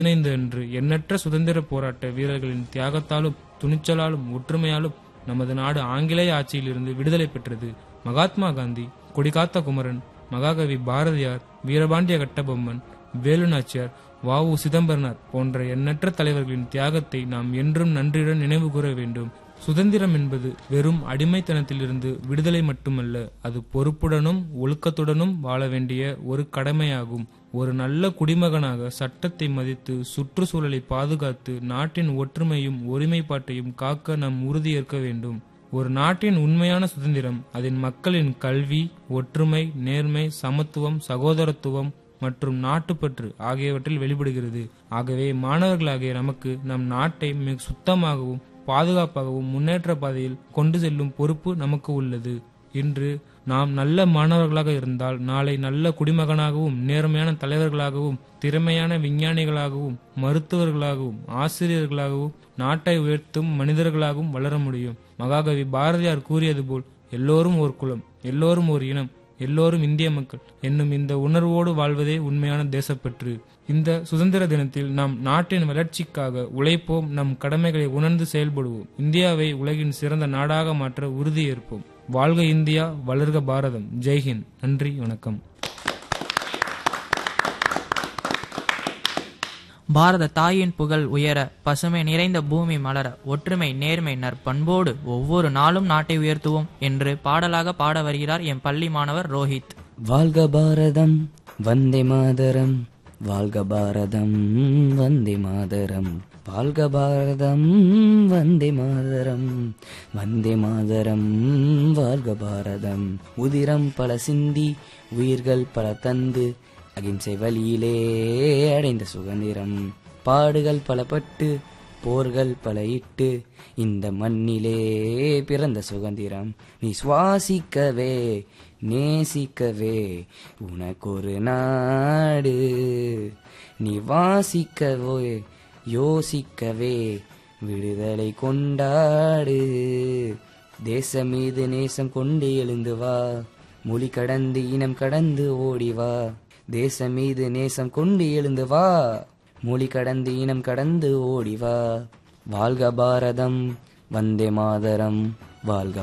பதினைந்து அன்று எண்ணற்ற சுதந்திர போராட்ட வீரர்களின் தியாகத்தாலும் துணிச்சலாலும் ஒற்றுமையாலும் நமது நாடு ஆங்கிலேய ஆட்சியிலிருந்து விடுதலை பெற்றது மகாத்மா காந்தி கொடிகாத்த குமரன் மகாகவி பாரதியார் வீரபாண்டிய கட்டபொம்மன் வேலு நாச்சியார் வ உ சிதம்பரனார் போன்ற எண்ணற்ற தலைவர்களின் தியாகத்தை நாம் என்றும் நன்றியுடன் நினைவு கூற வேண்டும் சுதந்திரம் என்பது வெறும் அடிமைத்தனத்திலிருந்து விடுதலை மட்டுமல்ல அது பொறுப்புடனும் ஒழுக்கத்துடனும் வாழ வேண்டிய ஒரு கடமையாகும் ஒரு நல்ல குடிமகனாக சட்டத்தை மதித்து சுற்றுச்சூழலை பாதுகாத்து நாட்டின் ஒற்றுமையும் ஒருமைப்பாட்டையும் காக்க நாம் உறுதியேற்க வேண்டும் ஒரு நாட்டின் உண்மையான சுதந்திரம் அதன் மக்களின் கல்வி ஒற்றுமை நேர்மை சமத்துவம் சகோதரத்துவம் மற்றும் நாட்டுப்பற்று ஆகியவற்றில் வெளிப்படுகிறது ஆகவே மாணவர்களாகிய நமக்கு நம் நாட்டை மிக சுத்தமாகவும் பாதுகாப்பாகவும் முன்னேற்ற பாதையில் கொண்டு செல்லும் பொறுப்பு நமக்கு உள்ளது இன்று நாம் நல்ல மாணவர்களாக இருந்தால் நாளை நல்ல குடிமகனாகவும் நேர்மையான தலைவர்களாகவும் திறமையான விஞ்ஞானிகளாகவும் மருத்துவர்களாகவும் ஆசிரியர்களாகவும் நாட்டை உயர்த்தும் மனிதர்களாகவும் வளர முடியும் மகாகவி பாரதியார் கூறியது போல் எல்லோரும் ஒரு குலம் எல்லோரும் ஒரு இனம் எல்லோரும் இந்திய மக்கள் என்னும் இந்த உணர்வோடு வாழ்வதே உண்மையான தேசப்பற்று இந்த சுதந்திர தினத்தில் நாம் நாட்டின் வளர்ச்சிக்காக உழைப்போம் நம் கடமைகளை உணர்ந்து செயல்படுவோம் இந்தியாவை உலகின் சிறந்த நாடாக மாற்ற உறுதியேற்போம் வாழ்க இந்தியா வளர்க பாரதம் ஜெய்ஹிந்த் நன்றி வணக்கம் பாரத தாயின் புகழ் உயர பசுமை நிறைந்த பூமி மலர ஒற்றுமை நேர்மை நற்பண்போடு ஒவ்வொரு நாளும் நாட்டை உயர்த்துவோம் என்று பாடலாக பாட வருகிறார் என் பள்ளி மாணவர் ரோஹித் வாழ்க பாரதம் வந்தே மாதரம் வாழ்க பாரதம் வந்தே மாதரம் வாழ்க பாரதம் வந்தே மாதரம் வந்தே மாதரம் வாழ்க பாரதம் உதிரம் பல சிந்தி உயிர்கள் பல தந்து அகிம்சை வழியிலே அடைந்த சுதந்திரம் பாடுகள் பல பட்டு போர்கள் பல இட்டு இந்த மண்ணிலே பிறந்த சுதந்திரம் நீ சுவாசிக்கவே நேசிக்கவே உனக்கொரு நாடு நீ வாசிக்கவே யோசிக்கவே விடுதலை கொண்டாடு தேசம் மீது நேசம் கொண்டு எழுந்து வா மொழி கடந்து இனம் கடந்து ஓடி வா தேசம் மீது நேசம் கொண்டு எழுந்து வா மொழி கடந்து இனம் கடந்து ஓடி வா வாழ்க பாரதம் வந்தே மாதரம் வாழ்க